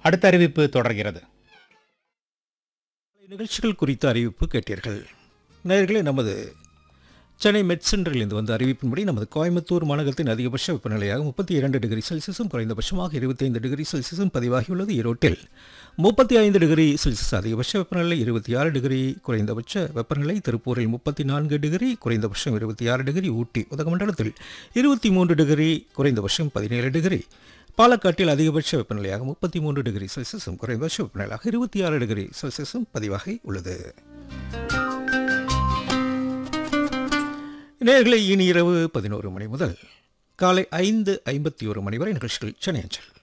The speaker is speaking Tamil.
அடுத்த அறிவிப்பு தொடர்கிறது நிகழ்ச்சிகள் குறித்த அறிவிப்பு கேட்டீர்கள் நேயர்களே நமது சென்னை மெட் சென்டரிலிருந்து வந்த அறிவிப்பின்படி நமது கோயம்புத்தூர் மாநகரத்தின் அதிகபட்ச வெப்பநிலையாக முப்பத்தி இரண்டு டிகிரி செல்சியஸும் குறைந்தபட்சமாக இருபத்தைந்து டிகிரி செல்சியஸும் பதிவாகியுள்ளது ஈரோட்டில் முப்பத்தி ஐந்து டிகிரி செல்சியஸ் அதிகபட்ச வெப்பநிலை இருபத்தி ஆறு டிகிரி குறைந்தபட்ச வெப்பநிலை திருப்பூரில் முப்பத்தி நான்கு டிகிரி குறைந்தபட்சம் இருபத்தி ஆறு டிகிரி ஊட்டி உதகமண்டலத்தில் இருபத்தி மூன்று டிகிரி குறைந்தபட்சம் பதினேழு டிகிரி பாலக்காட்டில் அதிகபட்ச வெப்பநிலையாக முப்பத்தி மூன்று டிகிரி செல்சியஸும் குறைந்தபட்ச வெப்பநிலையாக இருபத்தி ஆறு டிகிரி செல்சியஸும் பதிவாகி உள்ளது நேர்களை இனி இரவு பதினோரு மணி முதல் காலை ஐந்து ஐம்பத்தி ஒரு மணி வரை நிகழ்ச்சிகள் சென்னை அஞ்சல்